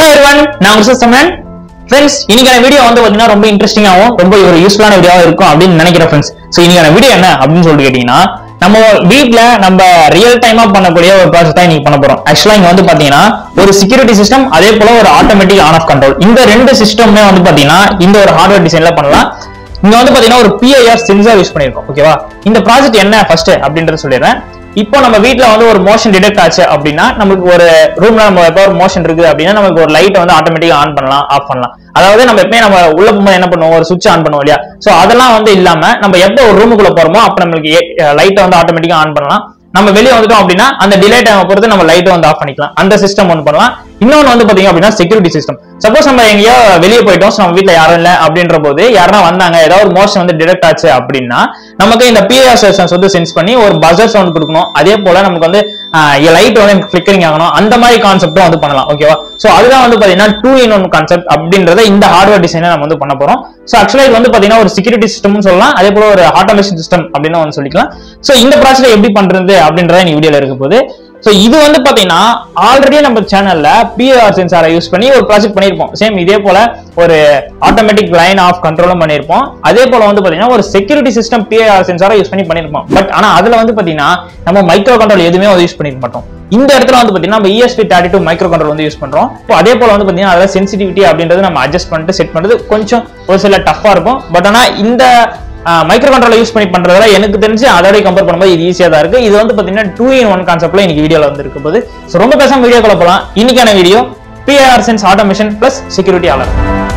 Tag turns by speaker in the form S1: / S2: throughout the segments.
S1: Hello everyone நான் உங்க சமன் friends இன்னைக்கான வீடியோ வந்து பாத்தீங்கன்னா ரொம்ப இன்ட்ரெஸ்டிங்காகவும் ரொம்ப ஒரு யூஸ்ஃபுல்லான வீடியோவா இருக்கும் அப்படின்னு நினைக்கிறேன் ஃப்ரெண்ட்ஸ் ஸோ இன்னைக்கான வீடியோ என்ன அப்படின்னு சொல்லிட்டு கேட்டீங்கன்னா நம்ம வீட்ல நம்ம ரியல் டைமா பண்ணக்கூடிய ஒரு ப்ராசஸ் தான் இன்னைக்கு பண்ண போறோம் ஆக்சுவலா இங்க வந்து பாத்தீங்கன்னா ஒரு செக்யூரிட்டி சிஸ்டம் அதே போல ஒரு ஆட்டோமேட்டிக் ஆன் ஆஃப் கண்ட்ரோல் இந்த ரெண்டு சிஸ்டமே வந்து பாத்தீங்கன்னா இந்த ஒரு ஹார்ட்வேர் டிசைன்ல பண்ணலாம் இங்க வந்து பாத்தீங்கன்னா ஒரு பிஐஆர் சென்சார் யூஸ் பண்ணிருக்கோம் ஓகேவா இந்த ப்ராஜெக்ட் என்ன ஃபர்ஸ்ட் அப்படின்றத சொல்லிடுறேன் இப்போ நம்ம வீட்ல வந்து ஒரு மோஷன் டிடெக்ட் ஆச்சு அப்படின்னா நமக்கு ஒரு ரூம்ல நம்ம எப்போ ஒரு மோஷன் இருக்குது அப்படின்னா நமக்கு ஒரு லைட் வந்து ஆட்டோமேட்டிக்கா ஆன் பண்ணலாம் ஆஃப் பண்ணலாம் அதாவது நம்ம எப்பயும் நம்ம உள்ள போகும்போது என்ன பண்ணுவோம் ஒரு சுவிட்ச் ஆன் பண்ணுவோம் இல்லையா சோ அதெல்லாம் வந்து இல்லாம நம்ம எப்போ ஒரு ரூமுக்குள்ள போறோமோ அப்ப நம்மளுக்கு லைட்டை வந்து ஆட்டோமேட்டிக்கா ஆன் பண்ணலாம் நம்ம வெளியே வந்துட்டோம் அப்படின்னா அந்த டிலே டைம் பொறுத்து நம்ம லைட்டை வந்து ஆஃப் பண்ணிக்கலாம் அந்த சிஸ்டம் ஒன்று பண்ணலாம் இன்னொன்று வந்து பாத்தீங்க அப்படின்னா செக்யூரிட்டி சிஸ்டம் சப்போஸ் நம்ம எங்கேயோ வெளியே போயிட்டோம் so நம்ம வீட்ல யாரும் இல்லை அப்படின்ற போது யாரா வந்தாங்க ஏதாவது ஒரு மோஷன் வந்து டிடெக்ட் ஆச்சு அப்படின்னா நமக்கு இந்த பிஆர் செஷன்ஸ் வந்து சென்ஸ் பண்ணி ஒரு பஜர் சவுண்ட் கொடுக்கணும் அதே போல நமக்கு வந்து லைட் வந்து எனக்கு ஃபிளிக்கரிங் ஆகணும் அந்த மாதிரி கான்செப்டும் வந்து பண்ணலாம் ஓகேவா சோ அதுதான் வந்து பாத்தீங்கன்னா டூ இன் ஒன் கான்செப்ட் அப்படின்றத இந்த ஹார்ட்வேர் டிசைனை நம்ம வந்து பண்ண போறோம் சோ ஆக்சுவலா இது வந்து பாத்தீங்கன்னா ஒரு செக்யூரிட்டி சிஸ்டம்னு சொல்லலாம் அதே போல ஒரு ஆட்டோமேஷன் சிஸ்டம் அப்படின்னு வந்து சொல்லிக்கலாம் சோ இந்த ப்ராசஸ் எப்படி பண்றது அப்படின்றத இந்த வீடியோல இருக்க போது சோ இது வந்து பாத்தீங்கன்னா ஆல்ரெடி நம்ம சேனல்ல பிஆர் சென்சாரை யூஸ் பண்ணி ஒரு ப்ராஜெக்ட் பண்ணிருப்போம் சேம் இதே போல ஒரு ஆட்டோமேட்டிக் லைன் ஆஃப் கண்ட்ரோலும் பண்ணிருப்போம் அதே போல வந்து பாத்தீங்கன்னா ஒரு செக்யூரிட்டி சிஸ்டம் பிஆர் சென்சாரை யூஸ் பண்ணி பண்ணிருப்போம் பட் ஆனா அதுல வந்து பாத்தீங்கன்னா நம்ம மைக்ரோ கண்ட்ரோல் எதுவுமே வந்து யூஸ் பண்ணிருக்க மாட்டோம் இந்த இடத்துல வந்து பாத்தீங்கன்னா நம்ம ESP thirty two micro control வந்து யூஸ் பண்றோம் இப்போ அதே போல வந்து பாத்தீங்கன்னா அதில் சென்சிட்டிவிட்டி அப்படின்றது நம்ம அட்ஜஸ்ட் பண்ணிட்டு செட் பண்றது கொஞ்சம் ஒரு சில டஃப்பா இருக்கும் பட் ஆனா இந்த மைக்ரோ கண்ட்ரோல யூஸ் பண்ணி பண்றதுல எனக்கு தெரிஞ்சு அதோட கம்பேர் பண்ணும்போது இது ஈஸியா தான் இருக்கு இது வந்து பாத்தீங்கன்னா டூ இன் ஒன் கான்செப்ட்ல இன்னைக்கு வீடியோல வந்து இருக்க போது ஸோ ரொம்ப பேசாம வீடியோ போலாம் இன்னைக்கான video PR sense automation plus security alert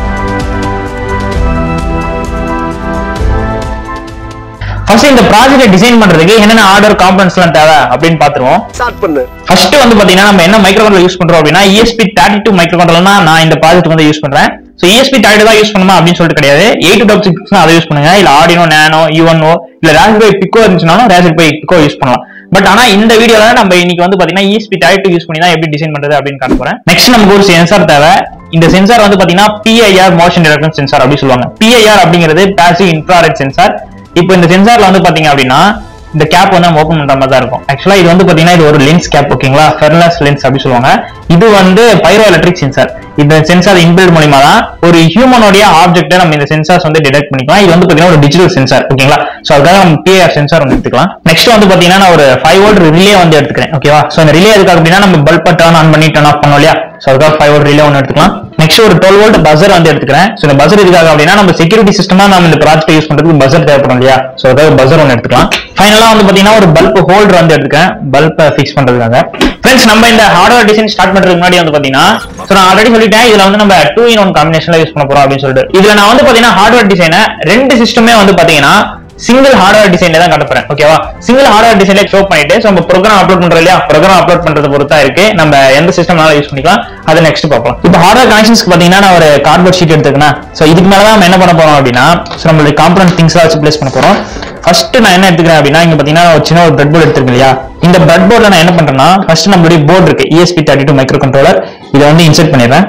S1: first இந்த ப்ராஜெக்ட் டிசைன் பண்றதுக்கு என்னென்ன ஆர்டர் காம்பனன்ட்ஸ் எல்லாம் தேவை அப்படின்னு பாத்துருவோம்
S2: ஸ்டார்ட் பண்ணு
S1: ஃபர்ஸ்ட் வந்து பாத்தீங்கன்னா நம்ம என்ன மைக்ரோ கண்ட்ரோல் யூஸ் பண்றோம் அப்படின்னா ESP thirty two micro control நான் இந்த ப்ராஜெக்ட் வந்து யூஸ் பண்றேன் ஸோ ESP தேர்ட்டி தான் யூஸ் பண்ணுமா அப்படின்னு சொல்லிட்டு கிடையாது எயிட் டூ டப் சிக்ஸ் அதை யூஸ் பண்ணுங்க இல்ல ஆடினோ நேனோ யூஎன்ஓ இல்ல ராஸ்பெரி பிக்கோ இருந்துச்சுனாலும் ராஸ்பெரி பிக்கோ யூஸ் பண்ணலாம் பட் ஆனா இந்த வீடியோல நம்ம இன்னைக்கு வந்து பாத்தீங்கன்னா ESP தேர்ட்டி டூ யூஸ் பண்ணி தான் எப்படி டிசைன் பண்றது அப்படின்னு காட்ட போறேன் நெக்ஸ்ட் நமக்கு ஒரு சென்சார் தேவை இந்த சென்சார் வந்து பாத்தீங்கன்னா PIR மோஷன் டிடெக்ஷன் சென்சார் அப்படி சொல்லுவாங்க PIR அப்படிங்கிறது பாசிவ் இன்ஃப்ராரெட் சென்சார் இப்போ இந்த சென்சார்ல வந்து பாத்தீங்க அப்படின்னா இந்த கேப் வந்து நம்ம ஓப்பன் பண்ற மாதிரி தான் இருக்கும் ஆக்சுவலா இது வந்து பாத்தீங்கன்னா இது ஒரு லென்ஸ் கேப் ஓகேங்களா ஃபெர்லஸ் லென்ஸ் அப்படி சொல்லுவாங்க இது வந்து பைரோ எலக்ட்ரிக் சென்சார் இந்த சென்சார் இன்பில்ட் மூலியமா தான் ஒரு ஹியூமனோடைய ஆப்ஜெக்ட்டை நம்ம இந்த சென்சார்ஸ் வந்து டிடெக்ட் பண்ணிக்கலாம் இது வந்து பாத்தீங்கன்னா ஒரு டிஜிட்டல் சென்சார் ஓகேங்களா சோ அதுக்காக நம்ம பிஆர் சென்சார் வந்து எடுத்துக்கலாம் நெக்ஸ்ட் வந்து பாத்தீங்கன்னா நான் ஒரு ஃபைவ் வோல்ட் ரிலே வந்து எடுத்துக்கிறேன் ஓகேவா சோ இந்த ரிலே எதுக்காக அப்படின்னா நம்ம பல்பை டர்ன் ஆன் பண்ணி டர்ன் ஆஃப் பண்ணோம் இல்லையா சோ அதுக்காக ஃபைவ் வோல்ட் ரிலே ஒன்று எடுத்துக்கலாம் நெக்ஸ்ட் ஒரு டுவெல் வோல்ட் பசர் வந்து எடுத்துக்கிறேன் சோ இந்த பசர் எதுக்காக அப்படின்னா நம்ம செக்யூரிட்டி சிஸ்டமா நம்ம இந்த ப்ராஜெக்ட் யூஸ் பண்றதுக்கு பசர் தேவைப்படும் இல்லையா சோ அதுக்காக பசர் ஒன்று எடுத்துக்கலாம் ஃபைனலா வந்து பாத்தீங்கன்னா ஒரு பல்ப் ஹோல்டர் வந்து எடுத்துக்கிறேன் பல்பை ஃபிக்ஸ் பண்றதுக்காக ஃப்ரெண்ட்ஸ் நம்ம இந்த ஹார்ட்வேர் டிசைன் ஸ்டார்ட் பண்றதுக்கு முன்னாடி வந்து பாத்தீங்கன்னா சோ நான் ஆல்ரெடி சொல்லிட்டேன் இதுல வந்து நம்ம டூ இன் ஒன் காம்பினேஷன்ல யூஸ் பண்ண போறோம் அப்படின்னு சொல்லிட்டு இதுல நான் வந்து பாத்தீங்கன்னா ஹார்ட்வேர் டிசைனை ரெண்டு சிஸ்டமே வந்து பாத்தீங்கன்னா சிங்கிள் ஹார்ட்வேர் டிசைன்ல தான் காட்ட போறேன் ஓகேவா சிங்கிள் ஹார்ட்வேர் டிசைன்ல ஷோ பண்ணிட்டு so நம்ம ப்ரோக்ராம் அப்லோட் பண்றோம் இல்லையா ப்ரோக்ராம் அப்லோட் பண்றது பொறுத்தா இருக்கு நம்ம எந்த சிஸ்டம்னால யூஸ் பண்ணிக்கலாம் அதை நெக்ஸ்ட் பார்க்கலாம் இப்போ ஹார்ட்வேர் கனெக்ஷன்ஸ்க்கு பாத்தீங்கன்னா நான் ஒரு கார்ட்போர்ட் ஷீட் எடுத்துக்கணும் சோ இதுக்கு மேல தான் நம்ம என்ன பண்ண போறோம் அப்படின்னா so நம்மளுடைய காம்பனன்ட் திங்ஸ் வச்சு பிளேஸ் பண்ண போறோம் ஃபர்ஸ்ட் நான் என்ன எடுத்துக்கிறேன் அப்படின்னா இங்க பாத்தீங்கன்னா ஒரு சின்ன ஒரு பிரெட் போர்டு எடுத்துருக்கேன் இல்லையா இந்த பிரெட் போர்ட்ல நான் என்ன பண்றேன்னா ஃபர்ஸ்ட் நம்மளுடைய போர்டு இருக்கு ESP thirty two micro controller இதை வந்து இன்செர்ட் பண்ணிடுறேன்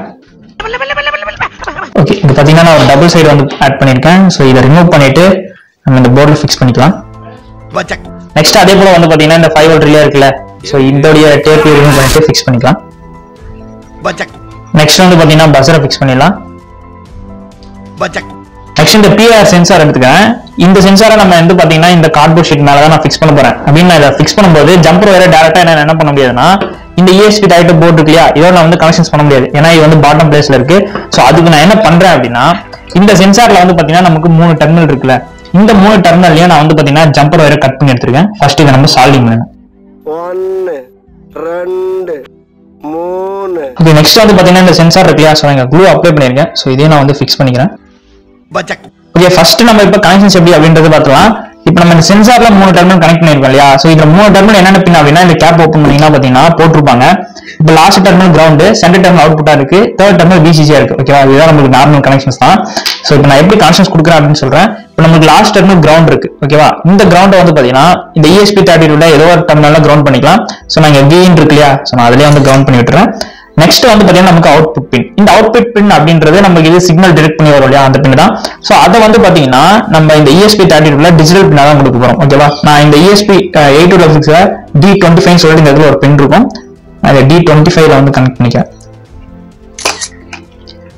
S1: ஓகே இது பாத்தீங்கன்னா நான் ஒரு டபுள் சைடு வந்து ஆட் பண்ணிருக்கேன் ஸோ இதை ரிமூவ் பண்ணிட்டு நம்ம இந்த போர்டில் ஃபிக்ஸ் பண்ணிக்கலாம்
S2: பச்சக்
S1: நெக்ஸ்ட் அதே போல வந்து பாத்தீங்கன்னா இந்த ஃபைவ் வோல்ட் ரிலே இருக்குல்ல ஸோ இதோடைய டேப் ரிமூவ் பண்ணிட்டு ஃபிக்ஸ் பண்ணிக்கலாம்
S2: பச்சக்
S1: நெக்ஸ்ட் வந்து பாத்தீங்கன்னா பஸ்ஸரை ஃபிக்ஸ் பண்ணிடலாம்
S2: பச்சக்
S1: நெக்ஸ்ட் இந்த பிஆர் சென்சார் எடுத்துக்கிறேன் இந்த சென்சாரை நம்ம வந்து பாத்தீங்கன்னா இந்த கார்ட்போர்ட் ஷீட் மேல தான் நான் ஃபிக்ஸ் பண்ண போறேன் அப்படின்னு நான் இதை ஃபிக்ஸ் பண்ணும்போது ஜம்பர் வேற டேரக்டா என்ன என்ன பண்ண முடியாதுன்னா இந்த ESP டைட்டு போர்டு இருக்கு இல்லையா இதோட நான் வந்து கனெக்ஷன்ஸ் பண்ண முடியாது ஏன்னா இது வந்து பாட்டம் பிளேஸ்ல இருக்கு ஸோ அதுக்கு நான் என்ன பண்றேன் அப்படின்னா இந்த சென்சார்ல வந்து பாத்தீங்கன்னா நமக்கு மூணு டெர்மினல் இருக்குல்ல இந்த மூணு டெர்மினல்லையும் நான் வந்து பாத்தீங்கன்னா ஜம்பர் வயரை கட் பண்ணி எடுத்திருக்கேன் ஃபர்ஸ்ட் இதை நம்ம சால்விங் பண்ணுங்க
S2: ஒன்னு ரெண்டு மூணு
S1: ஓகே நெக்ஸ்ட் வந்து பாத்தீங்கன்னா இந்த சென்சார் இருக்கு இல்லையா ஸோ நான் க்ளூ அப்ளை பண்ணிருக்கேன் ஸோ இதையும் நான் வந்து ஃபிக்ஸ் பண்ணிக்கிறேன்
S2: பச்சக்
S1: ஓகே ஃபர்ஸ்ட் நம்ம இப்போ கனெக்ஷன்ஸ் எப்படி அப்படின்றது பார்த்துலாம் இப்போ நம்ம இந்த சென்சார்ல மூணு டெர்மினல் கனெக்ட் பண்ணிருக்கோம் இல்லையா ஸோ இதுல மூணு டெர்மினல் என்னென்ன பின் அப்படின்னா இந்த கேப் ஓப்பன் பண்ணீங்கன்னா பாத்தீங்கன்னா போட்டிருப்பாங்க இப்போ last terminal ground centre terminal அவுட்புட்டா இருக்கு தேர்ட் டெர்மினல் பிசிசியா இருக்கு ஓகேவா இதுதான் நமக்கு நார்மல் கனெக்ஷன்ஸ் தான் ஸோ இப்போ நான் எப்படி கனெக்ஷன்ஸ் கொடுக்குறேன் அப்படின்னு சொல்றேன் இப்போ நமக்கு லாஸ்ட் டெர்மினல் கிரவுண்ட் இருக்கு ஓகேவா இந்த கிரவுண்டை வந்து பாத்தீங்கன்னா இந்த ESP தேர்ட்டி டூல ஏதோ ஒரு டெர்மினல்ல கிரவுண்ட் பண்ணிக்கலாம் ஸோ நாங்க வீன் இருக்கு இல்லையா ஸோ நான் அதுலயே வந்து கிரவுண்ட் பண்ணி விட்டுறேன் நெக்ஸ்ட் வந்து பாத்தீங்கன்னா நமக்கு அவுட்புட் பின் இந்த அவுட்புட் பின் அப்படின்றது நமக்கு இது சிக்னல் டிடெக்ட் பண்ணி வரும் இல்லையா அந்த பின் தான் சோ அதை வந்து பாத்தீங்கன்னா நம்ம இந்த ESP தேர்ட்டி டூல டிஜிட்டல் பின்னா தான் கொடுக்க போறோம் ஓகேவா நான் இந்த ESP eight two six D twenty five சொல்லிட்டு இந்த இடத்துல ஒரு பின் இருக்கும் அதை டி டுவெண்ட்டி ஃபைவ்ல வந்து கனெக்ட் பண்ணிக்கிறேன்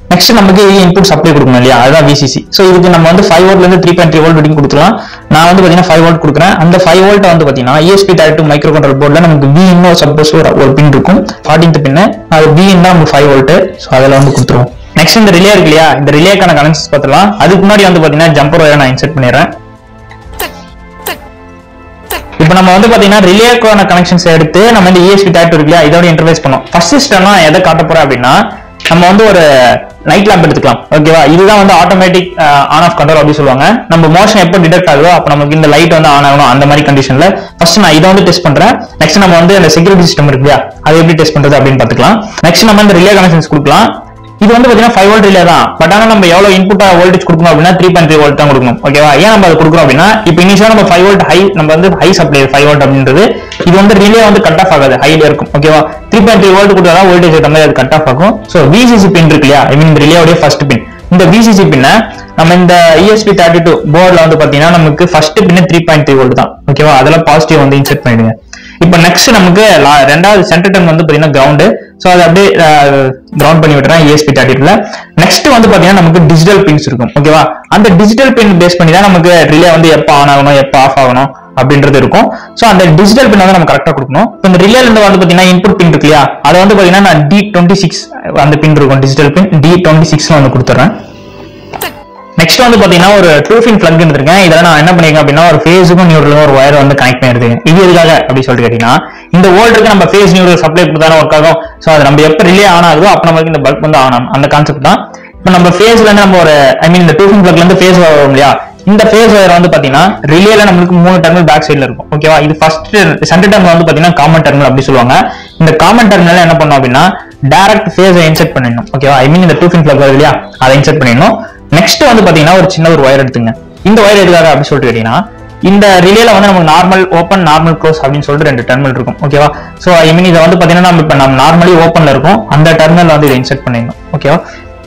S1: நெக்ஸ்ட் நமக்கு இன்புட் சப்ளை கொடுக்கணும் இல்லையா அதுதான் விசிசி ஸோ இதுக்கு நம்ம வந்து ஃபைவ் வோல்ட்ல இருந்து த்ரீ பாயிண்ட் த்ரீ வோல்ட் வரைக்கும் கொடுக்கலாம் நான் வந்து பாத்தீங்கன்னா ஃபைவ் வோல்ட் கொடுக்குறேன் அந்த ஃபைவ் வோல்ட் வந்து பாத்தீங்கன்னா ESP டேரக்ட் மைக்ரோ கண்ட்ரோல் போர்டில் நமக்கு வி இன்னும் சப்போஸ் ஒரு ஒரு பின் இருக்கும் ஃபார்டீன்த் பின்னு அது வி தான் நமக்கு ஃபைவ் வோல்ட் ஸோ அதில் வந்து கொடுத்துருவோம் நெக்ஸ்ட் இந்த ரிலே இருக்கு இல்லையா இந்த ரிலேக்கான கனெக்ஷன்ஸ் பார்த்துலாம் அதுக்கு முன்னாடி வந்து பாத்தீங்கன்னா ஜம்பர் ஒயரை நான் இன்செர்ட் பண்ணிடுறேன் இப்போ நம்ம வந்து பாத்தீங்கன்னா ரிலேக்கான கனெக்ஷன்ஸ் எடுத்து நம்ம இந்த ESP டேரக்ட் இருக்கு இல்லையா இதோட இன்டர்ஃபேஸ் பண்ணோம் ஃபர்ஸ்ட் சிஸ்டம்னா எதை காட்ட போறேன் அப்படின்னா நம்ம வந்து ஒரு நைட் லேம்ப் எடுத்துக்கலாம் ஓகேவா இதுதான் வந்து ஆட்டோமேட்டிக் ஆன் ஆஃப் கண்ட்ரோல் அப்படி சொல்லுவாங்க நம்ம மோஷன் எப்போ டிடெக்ட் ஆகுதோ அப்போ நமக்கு இந்த லைட் வந்து ஆன் ஆகணும் அந்த மாதிரி கண்டிஷன்ல ஃபர்ஸ்ட் நான் இதை வந்து டெஸ்ட் பண்றேன் நெக்ஸ்ட் நம்ம வந்து அந்த செக்யூரிட்டி சிஸ்டம் இருக்கு இல்லையா அதை எப்படி டெஸ்ட் பண்றது அப்படின்னு பார்த்துக்கலாம் நெக்ஸ்ட் நம்ம இந்த ரிலே கனெக்ஷன்ஸ் கொடுக்கலாம் இது வந்து பாத்தீங்கன்னா ஃபைவ் வோல்ட் ரிலே தான் பட் ஆனா நம்ம எவ்வளவு இன்புட் வோல்டேஜ் கொடுக்கணும் அப்படின்னா த்ரீ பாயிண்ட் த்ரீ வோல்ட் தான் கொடுக்கணும் ஓகேவா ஏன் நம்ம அதை கொடுக்குறோம் அப்படின்னா இப்போ இனிஷியலா நம்ம ஃபைவ் வோல்ட் ஹை நம்ம வந்து ஹை சப்ளை ஃபைவ் வோல்ட் அப்படின்றது இது வந்து ரிலே வந்து கட் ஆஃப் ஆகாது ஹைல இருக்கும் ஓகேவா த்ரீ பாயிண்ட் த்ரீ வோல்ட் கொடுத்தா வோல்டேஜ் ஏற்ற மாதிரி அது கட் ஆஃப் ஆகும் ஸோ விசிசி பின் இருக்கு இல்லையா ஐ மீன் இந்த ரிலேயோடைய ஃபர்ஸ்ட் பின் இந்த விசிசி பின்னை நம்ம இந்த ESP தேர்ட்டி டூ போர்டில் வந்து பாத்தீங்கன்னா நமக்கு first pin three point three volt தான் ஓகேவா அதெல்லாம் பாசிட்டிவ் வந்து இன்செர்ட் பண்ணிடுங்க இப்போ நெக்ஸ்ட் நமக்கு லா- ரெண்டாவது சென்டர் டம் வந்து பாத்தீங்கன்னா கிரவுண்டு ஸோ அதை அப்படியே கிரவுண்ட் பண்ணி விட்டுறேன் ESP தேர்ட்டில நெக்ஸ்ட் வந்து பாத்தீங்கன்னா நமக்கு டிஜிட்டல் பின்ஸ் இருக்கும் ஓகேவா அந்த டிஜிட்டல் பின் பேஸ் பண்ணி தான் நமக்கு ரிலே வந்து எப்போ ஆன் ஆகணும் எப்போ ஆஃப் ஆகணும் அப்படின்றது இருக்கும் ஸோ அந்த டிஜிட்டல் பின் வந்து நம்ம கரெக்டாக கொடுக்கணும் இப்போ இந்த ரிலேல இருந்து வந்து பாத்தீங்கன்னா இன்புட் பின் இருக்கு இல்லையா அதை வந்து பாத்தீங்கன்னா நான் டி டுவெண்ட்டி சிக்ஸ் அந்த பின் இருக்கும் டிஜிட்டல் பின் டி டுவெண்ட்டி சிக்ஸ்ல வந்து கொடுத்துட்றேன் நெக்ஸ்ட் வந்து பாத்தீங்கன்னா ஒரு டூ ஃபின் பிளக் எடுத்திருக்கேன் இதுல நான் என்ன பண்ணிருக்கேன் அப்படின்னா ஒரு ஃபேஸுக்கும் நியூட்ரலுக்கும் ஒரு ஒயர் வந்து கனெக்ட் பண்ணிருக்கேன் இது எதுக்காக அப்படி சொல்லிட்டு கேட்டீங்கன்னா இந்த வோல்ட்டுக்கு நம்ம ஃபேஸ் நியூட்ரல் சப்ளை கொடுத்தாலும் ஒர்க் ஆகும் ஸோ அது நம்ம எப்போ ரிலே ஆன் ஆகுதோ அப்போ நமக்கு இந்த பல்ப் வந்து ஆன் ஆகும் அந்த கான்செப்ட் தான் இப்போ நம்ம ஃபேஸ்ல இருந்து நம்ம ஒரு ஐ மீன் இந்த டூ ஃபின் பிளக்ல இருந்து ஃபேஸ் வரும் இல்லையா இந்த ஃபேஸ் ஒயர் வந்து பாத்தீங்கன்னா ரிலேல நம்மளுக்கு மூணு டெர்மினல் பேக் சைடுல இருக்கும் ஓகேவா இது ஃபர்ஸ்ட் சென்டர் டெர்மினல் வந்து பாத்தீங்கன்னா காமன் டெர்மினல் அப்படி சொல்லுவாங்க இந்த காமன் டெர்மினல் என்ன பண்ணோம் அப்படின்னா டைரக்ட் ஃபேஸை இன்செர்ட் பண்ணிடணும் ஓகேவா ஐ மீன் இந்த டூ ஃபின் பிளக் வருது இல்லையா அதை இன்செர்ட் பண்ணிடணும் நெக்ஸ்ட் வந்து பாத்தீங்கன்னா ஒரு சின்ன ஒரு ஒயர் எடுத்துங்க இந்த ஒயர் எதுக்காக அப்படி சொல்லிட்டு கேட்டீங்கன்னா இந்த ரிலேல வந்து நமக்கு நார்மல் ஓப்பன் நார்மல் க்ளோஸ் அப்படின்னு சொல்லிட்டு ரெண்டு டெர்மினல் இருக்கும் ஓகேவா சோ ஐ மீன் இதை வந்து பாத்தீங்கன்னா நம்ம இப்ப நம்ம நார்மலி ஓப்பன்ல இருக்கும் அந்த டெர்மினல் வந்து இதை இன்செர்ட் பண்ணிடணும் ஓகேவா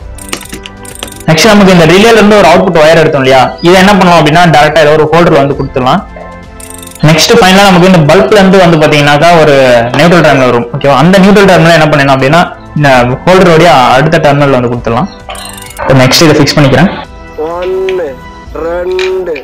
S1: நெக்ஸ்ட் நமக்கு இந்த ரிலேல இருந்து ஒரு அவுட்புட் ஒயர் எடுத்தோம் இல்லையா இதை என்ன பண்ணுவோம் அப்படின்னா டேரக்டா ஏதோ ஒரு ஹோல்டர் வந்து கொடுத்துடலாம் நெக்ஸ்ட் ஃபைனலா நமக்கு இந்த பல்ப்ல இருந்து வந்து பாத்தீங்கன்னாக்கா ஒரு நியூட்ரல் டெர்மினல் வரும் ஓகேவா அந்த நியூட்ரல் டெர்மினல் என்ன பண்ணணும் அப்படின்னா இந்த ஹோல்டருடைய அடுத்த டெர்மினல் வந்து கொடுத்துடலாம் நெக்ஸ்ட் இதை ஃபிக்ஸ் பண்ணிக்கிறேன்
S2: ஒன்னு ரெண்டு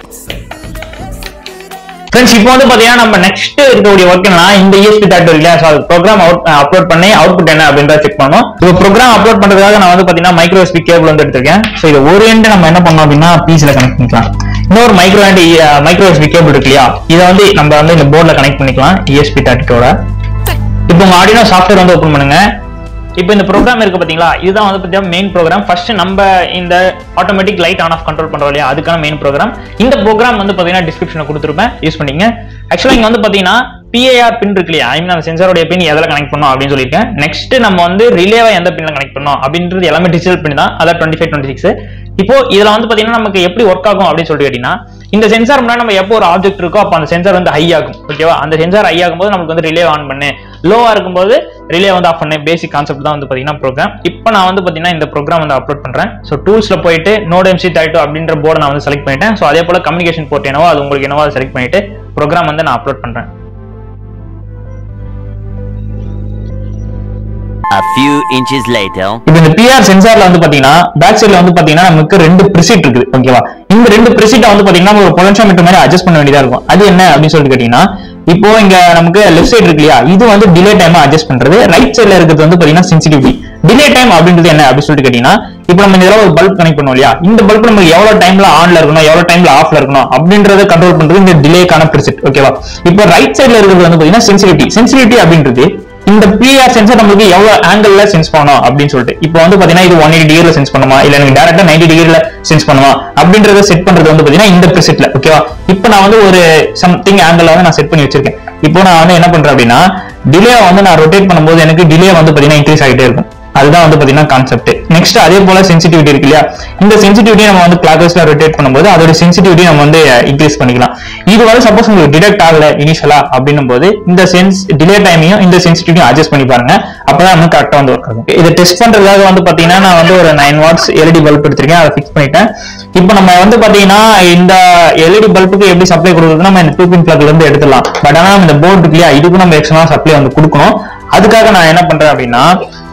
S1: ஃப்ரெண்ட்ஸ் இப்போ வந்து பாத்தீங்கன்னா நம்ம நெக்ஸ்ட் இருக்கக்கூடிய ஒர்க் என்னன்னா இந்த ESP தேட்டர் இல்லையா ஸோ அது ப்ரோக்ராம் அப்லோட் பண்ணி அவுட்புட் என்ன அப்படின்றத செக் பண்ணணும் இப்போ ப்ரோக்ராம் அப்லோட் பண்றதுக்காக நான் வந்து பாத்தீங்கன்னா மைக்ரோ எஸ்பி கேபிள் வந்து எடுத்திருக்கேன் ஸோ இது ஒரு எண்ட் நம்ம என்ன பண்ணோம் அப்படின்னா பிசில கனெக்ட் பண்ணிக்கலாம் இன்னொரு micro end micro USB cable இருக்கு இல்லையா இதை வந்து நம்ம வந்து இந்த போர்டில் கனெக்ட் பண்ணிக்கலாம் ESP தேட்டரோட இப்போ உங்க ஆடினோ சாஃப்ட்வேர் வந்து ஓப்பன் பண்ணுங்க இப்போ இந்த ப்ரோக்ராம் இருக்கு பாத்தீங்களா இதுதான் வந்து பார்த்தீங்கன்னா மெயின் ப்ரோக்ராம் ஃபர்ஸ்ட் நம்ம இந்த automatic light on off control பண்றோம் இல்லையா அதுக்கான மெயின் ப்ரோக்ராம் இந்த ப்ரோக்ராம் வந்து பாத்தீங்கன்னா டிஸ்கிரிப்ஷன்ல கொடுத்துருப்பேன் யூஸ் பண்ணிங்க ஆக்சுவலா இங்க வந்து பாத்தீங்கன்னா பிஏஆர் பின் இருக்கு இல்லையா ஐ மீன் அந்த சென்சாரோட பின் எதில் கனெக்ட் பண்ணோம் அப்படின்னு சொல்லியிருக்கேன் நெக்ஸ்ட் நம்ம வந்து ரிலேவை எந்த பின்ல கனெக்ட் பண்ணோம் அப்படின்றது எல்லாமே டிஜிட்டல் பின் தான் அதான் டுவெண்ட்டி ஃபைவ் டுவெண்ட்டி சிக்ஸ் இப்போ இதுல வந்து பாத்தீங்கன்னா நமக்கு எப்படி ஒர்க் ஆகும் அப்படின்னு சொல்லிட்டு கேட்டீங்கன்னா இந்த சென்சார் முன்னாடி நம்ம எப்போ ஒரு ஆப்ஜெக்ட் இருக்கோ அப்போ அந்த சென்சார் வந்து ஹை ஆகும் ஓகேவா அந்த சென்சார் ஹை ஆகும்போது நமக்கு வந்து ரிலே ஆன் பண்ணு லோவா இருக்கும்போது ரிலே வந்து ஆஃப் பண்ணு பேசிக் கான்செப்ட் தான் வந்து பாத்தீங்கன்னா ப்ரோக்ராம் இப்போ நான் வந்து பாத்தீங்கன்னா இந்த ப்ரோக்ராம் வந்து அப்லோட் பண்றேன் ஸோ டூல்ஸ்ல போயிட்டு நோட் எம்சி தேர்ட்டி அப்படின்ற போர்டை நான் வந்து செலக்ட் பண்ணிட்டேன் ஸோ அதே போல கம்யூனிகேஷன் போர்ட் என்னவோ அது உங்களுக்கு என்னவோ அதை செலக்ட் பண்ணிட்டு ப்ரோக்ராம் வந்து நான் அப்லோட் பண்றேன்
S3: A few inches later.
S1: இப்போ இந்த பிஆர் சென்சார்ல வந்து பாத்தீங்கன்னா பேக் சைடுல வந்து பாத்தீங்கன்னா நமக்கு ரெண்டு ப்ரிசிட் இருக்குது ஓகேவா இந்த ரெண்டு ப்ரிசிட்டை வந்து பாத்தீங்கன்னா நம்ம ஒரு பொலன்ஷோமீட்டர் மாதிரி அட்ஜஸ்ட் பண்ண வேண்டியதா இருக்கும் அது என்ன அப்படின்னு சொல்லிட்டு கேட்டீங்கன்னா இப்போ இங்க நமக்கு லெஃப்ட் சைடு இருக்கு இல்லையா இது வந்து டிலே டைம் அட்ஜஸ்ட் பண்றது ரைட் சைடுல இருக்கிறது வந்து பாத்தீங்கன்னா சென்சிட்டிவிட்டி டிலே டைம் அப்படின்றது என்ன அப்படின்னு சொல்லிட்டு கேட்டீங்கன்னா இப்போ நம்ம இதெல்லாம் ஒரு பல்ப் கனெக்ட் பண்ணுவோம் இல்லையா இந்த பல்ப் நம்ம எவ்வளவு டைம்ல ஆன்ல இருக்கணும் எவ்வளவு டைம்ல ஆஃப்ல இருக்கணும் அப்படின்றத கண்ட்ரோல் பண்றது இந்த டிலேக்கான ப்ரிசெட் ஓகேவா இப்போ ரைட் சைடுல இருக்கிறது வந்து பாத்தீங்கன்னா சென்சிட்டிவிட்டி சென்சிட்டிவிட்டி அப்படின்றது இந்த பிஆர் சென்சர் நம்மளுக்கு எவ்வளவு ஆங்கிள் சென்ஸ் பண்ணணும் அப்படின்னு சொல்லிட்டு இப்போ வந்து பாத்தீங்கன்னா இது ஒன் எயிட்டி டிகிரில சென்ஸ் பண்ணுமா இல்ல எனக்கு டேரக்டா நைன்டி டிகிரில சென்ஸ் பண்ணுமா அப்படின்றத செட் பண்றது வந்து பாத்தீங்கன்னா இந்த ப்ரிசெட்ல ஓகேவா இப்போ நான் வந்து ஒரு சம்திங் ஆங்கிள் வந்து நான் செட் பண்ணி வச்சிருக்கேன் இப்போ நான் வந்து என்ன பண்றேன் அப்படின்னா டிலே வந்து நான் ரொட்டேட் பண்ணும்போது எனக்கு டிலே வந்து பாத்தீங்கன்னா இன்க்ரீஸ் ஆகிட்டே இருக்கும் அதுதான் வந்து பாத்தீங்கன்னா கான்செப்ட் நெக்ஸ்ட் அதே போல சென்சிட்டிவிட்டி இருக்கு இல்லையா இந்த சென்சிட்டிவிட்டி நம்ம வந்து கிளாக் வைஸ்ல ரொட்டேட் பண்ணும்போது அதோட சென்சிட்டிவிட்டி நம்ம வந்து இன்க்ரீஸ் பண்ணிக்கலாம் இது வந்து சப்போஸ் உங்களுக்கு டிடெக்ட் ஆகல இனிஷியலா அப்படின்னும் போது இந்த சென்ஸ் டிலே டைமையும் இந்த சென்சிட்டிவிட்டியும் அட்ஜஸ்ட் பண்ணி பாருங்க அப்பதான் நமக்கு கரெக்டா வந்து ஒர்க் ஆகும் இதை டெஸ்ட் பண்றதுக்காக வந்து பாத்தீங்கன்னா நான் வந்து ஒரு நைன் வாட்ஸ் எல்இடி பல்ப் எடுத்திருக்கேன் அதை ஃபிக்ஸ் பண்ணிட்டேன் இப்போ நம்ம வந்து பாத்தீங்கன்னா இந்த எல்இடி பல்புக்கு எப்படி சப்ளை கொடுக்குறது நம்ம இந்த டூ பின் பிளக்ல இருந்து எடுத்துடலாம் பட் ஆனா நம்ம இந்த போர்டு இருக்கு இல்லையா இதுக்கு நம்ம எக்ஸ்ட்ரா சப்ளை வந்து கொடுக்கணும் அதுக்காக நான் என்ன பண்றேன் அப்படின்னா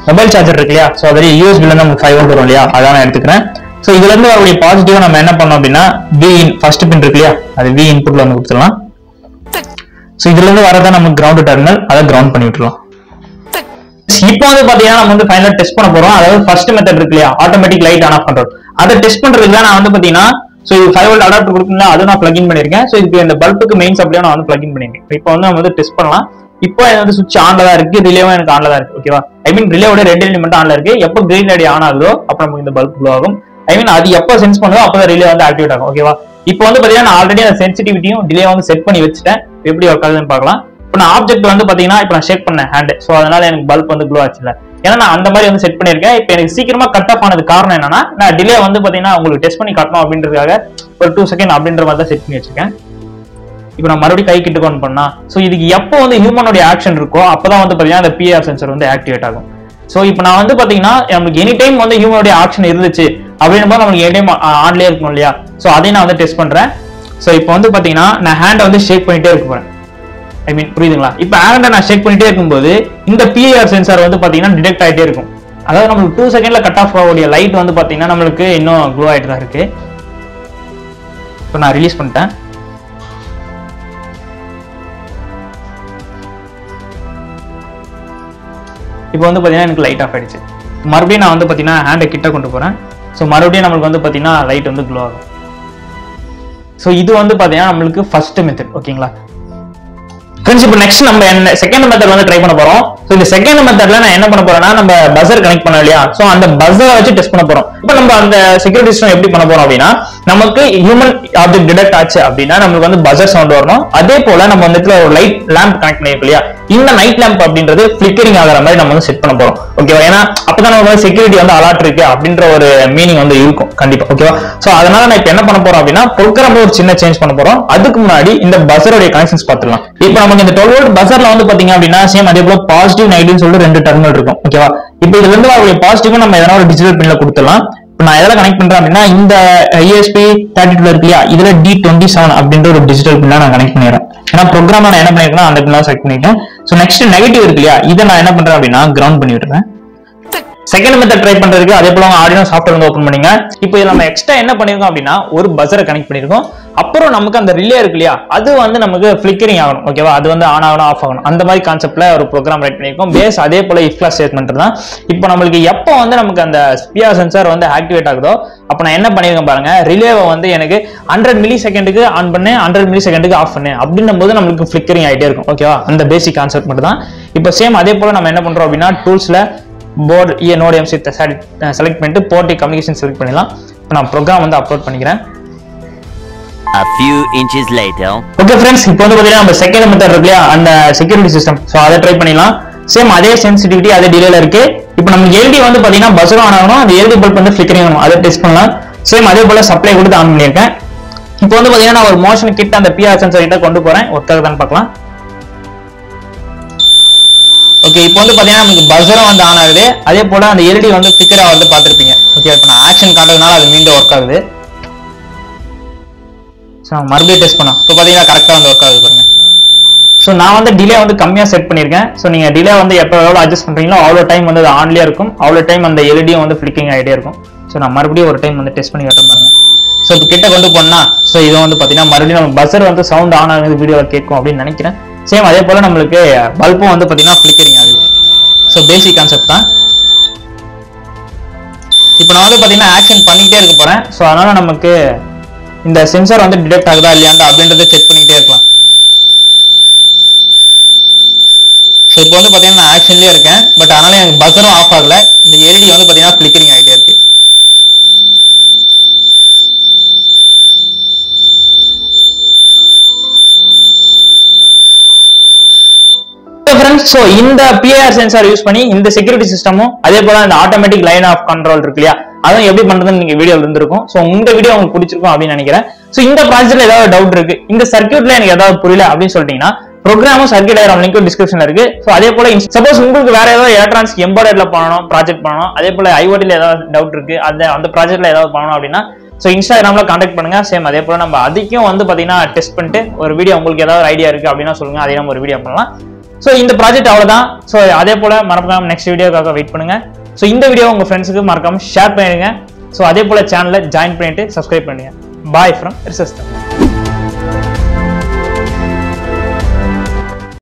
S1: மொபைல் சார்ஜர் இருக்கு இல்லையா ஸோ அதில் யூஎஸ்பில இருந்து நமக்கு ஃபைவ் வரும் இல்லையா அதான் நான் எடுத்துக்கிறேன் ஸோ இதுல இருந்து வரக்கூடிய பாசிட்டிவ் நம்ம என்ன பண்ணோம் அப்படின்னா வி இன் ஃபர்ஸ்ட் பின் இருக்கு இல்லையா அது வி இன்புட்ல வந்து கொடுத்துடலாம் ஸோ இதுல இருந்து வரதா நமக்கு கிரவுண்ட் டெர்மினல் அதை கிரவுண்ட் பண்ணி விட்டுருலாம் இப்போ வந்து பாத்தீங்கன்னா நம்ம வந்து ஃபைனலா டெஸ்ட் பண்ண போறோம் அதாவது ஃபர்ஸ்ட் மெத்தட் இருக்கு இல்லையா ஆட்டோமேட்டிக் லைட் ஆன் ஆஃப் பண்றோம் அதை டெஸ்ட் பண்றதுக்கு தான் நான் வந்து பாத்தீங்கன்னா ஸோ இது ஃபைவ் வோல்ட் அடாப்டர் கொடுக்குங்களா அதை நான் பிளக்இன் பண்ணிருக்கேன் ஸோ இதுக்கு இந்த பல்புக்கு மெயின் சப்ளையும் நான் வந்து பிளக்இன் பண்ணிருக்கேன் இப்போ வந்து நம்ம வந்து டெஸ்ட் பண்ணலாம் இப்போ எனக்கு வந்து சுவிட்ச் ஆன்ல தான் இருக்கு ரிலேவும் எனக்கு ஆன்ல தான் இருக்கு ஓகேவா ஐ மீன் ரிலேவோட ரெட் எலிமெண்ட் ஆன்ல இருக்கு எப்போ கிரீன் லைட் ஆன் ஆகுதோ அப்போ நமக்கு இந்த பல்ப் க்ளோ ஆகும் ஐ மீன் அது எப்போ சென்ஸ் பண்ணுதோ அப்போ தான் ரிலே வந்து ஆக்டிவேட் ஆகும் ஓகேவா இப்போ வந்து பாத்தீங்கன்னா நான் ஆல்ரெடி அந்த சென்சிட்டிவிட்டியும் டிலே வந்து செட் பண்ணி வச்சுட்டேன் எப்படி ஒர்க் ஆகுதுன்னு பார்க்கலாம் இப்போ நான் ஆப்ஜெக்ட் வந்து பாத்தீங்கன்னா இப்போ நான் ஷேக் பண்ணேன் ஹேண்ட் ஸோ அதனால எனக்கு பல்ப் வந்து க்ளோ ஆச்சுல ஏன்னா நான் அந்த மாதிரி வந்து செட் பண்ணியிருக்கேன் இப்போ எனக்கு சீக்கிரமா கட் ஆஃப் ஆனது காரணம் என்னன்னா நான் டிலே வந்து பாத்தீங்கன்னா உங்களுக்கு டெஸ்ட் பண்ணி காட்டணும் அப்படின்றதுக்காக ஒரு டூ செகண்ட் அப்படின்ற மாதிரி தான் செட் பண்ணி வச்சிருக்கேன் இப்போ நான் மறுபடியும் கை கிட்ட கொண்டு பண்ணா ஸோ இதுக்கு எப்போ வந்து ஹியூமனுடைய ஆக்ஷன் இருக்கோ அப்பதான் வந்து பாத்தீங்கன்னா அந்த பிஆர் சென்சர் வந்து ஆக்டிவேட் ஆகும் ஸோ இப்போ நான் வந்து பாத்தீங்கன்னா நமக்கு எனி டைம் வந்து ஹியூமனுடைய ஆக்ஷன் இருந்துச்சு அப்படின்னும் போது நமக்கு எனி டைம் ஆன்லேயே இருக்கும் இல்லையா ஸோ அதையும் நான் வந்து டெஸ்ட் பண்றேன் ஸோ இப்போ வந்து பாத்தீங்கன்னா நான் ஹேண்டை வந்து ஷேக் பண்ணிட்டே இருக்க போறேன் ஐ மீன் புரியுதுங்களா இப்போ ஹேண்டை நான் ஷேக் பண்ணிட்டே இருக்கும்போது இந்த பிஆர் சென்சார் வந்து பாத்தீங்கன்னா டிடெக்ட் ஆயிட்டே இருக்கும் அதாவது நம்மளுக்கு டூ செகண்ட்ல கட் ஆஃப் ஆகக்கூடிய லைட் வந்து பாத்தீங்கன்னா நம்மளுக்கு இன்னும் க்ளோ ஆயிட்டு தான் இருக்கு இப்போ நான் ரிலீஸ் பண்ணிட்டேன் இப்போ வந்து பாத்தீங்கன்னா எனக்கு லைட் ஆஃப் ஆயிடுச்சு மறுபடியும் நான் வந்து பாத்தீங்கன்னா ஹேண்டை கிட்ட கொண்டு போறேன் ஸோ மறுபடியும் நம்மளுக்கு வந்து பாத்தீங்கன்னா லைட் வந்து க்ளோ ஆகும் ஸோ இது வந்து பாத்தீங்கன்னா நம்மளுக்கு ஃபர்ஸ்ட் மெத்தட் ஓகேங்களா ஃப்ரெண்ட்ஸ் இப்போ நெக்ஸ்ட் நம்ம என்ன செகண்ட் மெத்தட் வந்து ட்ரை பண்ண போறோம் ஸோ இந்த செகண்ட் மெத்தட்ல நான் என்ன பண்ண போறேன்னா நம்ம பஸர் கனெக்ட் பண்ணோம் இல்லையா ஸோ அந்த பஸரை வச்சு டெஸ்ட் பண்ண போறோம் இப்போ நம்ம அந்த செக்யூரிட்டி சிஸ்டம் எப்படி பண்ண போறோம் அப்படின்னா நமக்கு ஹியூமன் ஆப்ஜெக்ட் டிடெக்ட் ஆச்சு அப்படின்னா நமக்கு வந்து பஸர் சவுண்ட் வரணும் அதே போல நம்ம வந்து இடத்துல ஒரு லைட் லேம்ப் கனெக்ட் பண்ணிருக்கோம் இல்லையா இந்த நைட் லேம்ப் அப்படின்றது ஃபிளிக்கரிங் ஆகிற மாதிரி நம்ம வந்து செட் பண்ண போறோம் ஓகேவா ஏன்னா அப்பதான் நம்ம வந்து செக்யூரிட்டி வந்து அலாட் இருக்கு அப்படின்ற ஒரு மீனிங் வந்து இருக்கும் கண்டிப்பா ஓகேவா சோ அதனால நான் இப்போ என்ன பண்ண போறோம் அப்படின்னா ப்ரோக்ராம்ல ஒரு சின்ன சேஞ்ச் பண்ண போறோம் அதுக்கு முன்னாடி இந்த பஸருடைய கனெக்ஷன்ஸ் பார்த்துலாம் இப்போ நமக்கு இந்த டுவெல் வோல்ட் பஸர்ல வந்து பாத்தீங்க அப்படின்னா சேம் அதே போல பாசிட்டிவ் நெகட்டிவ் சொல்லிட்டு ரெண்டு டெர்மினல் இருக்கும் ஓகேவா இப்போ இதுல இருந்து வரக்கூடிய பாசிட்டிவ் நம்ம எதனா ஒரு டிஜிட்டல் பின்ல கொடுத்துடலாம் இப்போ நான் எதில் கனெக்ட் பண்றேன் அப்படின்னா இந்த ESP தேர்ட்டி டூல இருக்கு இல்லையா இதுல டி டுவெண்ட்டி செவன் அப்படின்ற ஒரு டிஜிட்டல் பின்னா நான் கனெக்ட் பண்ணிடுறேன் ஏன்னா ப்ரோக்ராம் நான் என்ன பண்ணிருக்கேன் அந்த பின்னா செலக்ட் பண்ணிட்டேன் ஸோ நெக்ஸ்ட் நெகட்டிவ் இருக்கு இல்லையா இதை நான் என்ன பண்றேன் அப்படின்னா கிரவுண்ட் பண்ணி விட்டுறேன் செகண்ட் மெத்தட் ட்ரை பண்றதுக்கு அதே போல ஆடியோ சாஃப்ட்வேர் வந்து ஓப்பன் பண்ணீங்க இப்போ இதுல நம்ம எக்ஸ்ட்ரா என்ன பண்ணிருக்கோம் அப்படின்னா ஒரு பஸரை கனெக்ட் பண்ணிருக்கோம் அப்புறம் நமக்கு அந்த ரிலே இருக்கு இல்லையா அது வந்து நமக்கு ஃபிளிக்கரிங் ஆகணும் ஓகேவா அது வந்து ஆன் ஆகணும் ஆஃப் ஆகணும் அந்த மாதிரி கான்செப்ட்ல ஒரு ப்ரோக்ராம் ரைட் பண்ணிருக்கோம் பேஸ் அதே போல இஃப்லா ஸ்டேட்மெண்ட் தான் இப்போ நம்மளுக்கு எப்போ வந்து நமக்கு அந்த ஸ்பியர் சென்சார் வந்து ஆக்டிவேட் ஆகுதோ அப்போ நான் என்ன பண்ணிருக்கேன் பாருங்க ரிலேவை வந்து எனக்கு ஹண்ட்ரட் மில்லி செகண்டுக்கு ஆன் பண்ணு ஹண்ட்ரட் மில்லி செகண்டுக்கு ஆஃப் பண்ணு அப்படின்னும் போது நம்மளுக்கு ஃபிளிக்கரிங் ஆகிட்டே இருக்கும் ஓகேவா அந்த பேசிக் கான்செப்ட் மட்டும் தான் இப்போ சேம் அதே போல நம்ம என்ன பண்றோம் அப்படின்னா டூல்ஸ்ல board EA node MC select பண்ணிட்டு போர்ட்டி கம்யூனிகேஷன் செலக்ட் பண்ணிடலாம் இப்போ நான் ப்ரோக்ராம் வந்து அப்லோட் பண்ணிக்கிறேன்
S3: A few inches later.
S1: Okay friends இப்போ வந்து பார்த்தீங்கன்னா நம்ம செகண்ட் மெத்தட் இருக்கு இல்லையா அந்த செக்யூரிட்டி சிஸ்டம் ஸோ அதை ட்ரை பண்ணிடலாம் சேம் அதே சென்சிட்டிவிட்டி அதே டிலேல இருக்கு இப்போ நம்ம எல்டி வந்து பார்த்தீங்கன்னா பஸ்ஸரும் ஆன் ஆகணும் அந்த எல்டி பல்ப் வந்து ஃபிளிக்கரிங் ஆகணும் அதை டெஸ்ட் பண்ணலாம் சேம் அதே போல சப்ளை கொடுத்து ஆன் பண்ணியிருக்கேன் இப்போ வந்து பார்த்தீங்கன்னா நான் ஒரு மோஷன் கிட்ட அந்த பிஆர் சென்சர் கிட்ட கொண்டு போறேன் ஒர்க் ஆகுதான்னு பார்க்கலாம் ஓகே இப்போ வந்து பாத்தீங்கன்னா நமக்கு பஸ்ஸரும் வந்து ஆன் ஆகுது அதே போல அந்த எல்டி வந்து ஃபிக்கரா வந்து பார்த்திருப்பீங்க ஓகே இப்போ நான் ஆக்ஷன் காட்டுறதுனால அது மீண்டும் ஒர்க் ஆகுது ஸோ மறுபடியும் டெஸ்ட் பண்ணோம் இப்போ பார்த்தீங்கன்னா கரெக்டாக வந்து ஒர்க் ஆகுது பாருங்க ஸோ நான் வந்து டிலே வந்து கம்மியாக செட் பண்ணியிருக்கேன் ஸோ நீங்கள் டிலே வந்து எப்போ எவ்வளோ அட்ஜஸ்ட் பண்ணுறீங்களோ அவ்வளோ டைம் வந்து அது ஆன்லேயே இருக்கும் அவ்வளோ டைம் அந்த எல்டியும் வந்து ஃபிளிக்கிங் ஆகிட்டே இருக்கும் ஸோ நான் மறுபடியும் ஒரு டைம் வந்து டெஸ்ட் பண்ணி காட்டுறேன் பாருங்க ஸோ இப்போ கிட்ட கொண்டு போனா ஸோ இது வந்து பார்த்தீங்கன்னா மறுபடியும் நம்ம பஸ்ஸர் வந்து சவுண்ட் ஆன் ஆகுது வீடியோவில் கேட்கும் அப்படின்னு நினைக்கிறேன் சேம் அதே போல் நம்மளுக்கு பல்பும் வந்து பார்த்தீங்கன்னா ஃபிளிக்கரிங் ஆகுது ஸோ பேசிக் கான்செப்ட் தான் இப்போ நான் வந்து பார்த்தீங்கன்னா ஆக்ஷன் பண்ணிக்கிட்டே இருக்க போகிறேன் ஸோ அதனால நமக்கு இந்த சென்சார் வந்து டிடெக்ட் ஆகுதா இல்லையாண்டா அப்படின்றத செக் பண்ணிக்கிட்டே இருக்கலாம் ஸோ இப்போ வந்து பார்த்தீங்கன்னா நான் ஆக்ஷன்லேயே இருக்கேன் பட் அதனால எனக்கு பஸ்ஸரும் ஆஃப் ஆகல இந்த எல்இடி வந்து பார்த்தீங்கன்னா ஃபிளிக்கரிங் ஆகிட்டே இருக்கு ஃப்ரெண்ட்ஸ் ஸோ இந்த பிஆர் சென்சார் யூஸ் பண்ணி இந்த செக்யூரிட்டி சிஸ்டமும் அதே போல இந்த ஆட்டோமேட்டிக் லைன் ஆஃப் கண்ட்ரோல் இருக்கு இல்லையா அதுவும் எப்படி பண்றதுன்னு நீங்க வீடியோ இருந்திருக்கும் ஸோ இந்த வீடியோ உங்களுக்கு பிடிச்சிருக்கும் அப்படின்னு நினைக்கிறேன் ஸோ இந்த ப்ராஜெக்ட்ல ஏதாவது டவுட் இருக்கு இந்த சர்க்கியூட்ல எனக்கு ஏதாவது புரியல அப்படின்னு சொல்லிட்டீங்கன்னா ப்ரோக்ராமும் சர்க்கியூட் டயக்ராம் லிங்க்கும் டிஸ்கிரிப்ஷன்ல இருக்கு ஸோ அதே போல சப்போஸ் உங்களுக்கு வேற ஏதாவது எலக்ட்ரானிக்ஸ் எம்பாய்டர்ல பண்ணணும் ப்ராஜெக்ட் பண்ணணும் அதே போல ஐஓடில ஏதாவது டவுட் இருக்கு அந்த அந்த ப்ராஜெக்ட்ல ஏதாவது பண்ணணும் அப்படின்னா ஸோ இன்ஸ்டாகிராம்ல காண்டாக்ட் பண்ணுங்க சேம் அதே போல நம்ம அதுக்கும் வந்து பாத்தீங்கன்னா டெஸ்ட் பண்ணிட்டு ஒரு வீடியோ உங்களுக்கு ஏதாவது ஐடியா இருக்கு அப்படின்னா சொல்லுங்க அதே நம்ம ஒரு வீடியோ பண்ணலாம் ஸோ இந்த ப்ராஜெக்ட் அவ்வளோதான் ஸோ அதே போல் மறக்காம நெக்ஸ்ட் வீடியோக்காக வெயிட் பண்ணுங்க ஸோ இந்த வீடியோ உங்கள் ஃப்ரெண்ட்ஸுக்கு மறக்காம ஷேர் பண்ணிடுங்க ஸோ அதே போல் சேனலை ஜாயின் பண்ணிட்டு சப்ஸ்கிரைப் பண்ணுங்க பாய் ஃப்ரம் ரிசஸ்டம்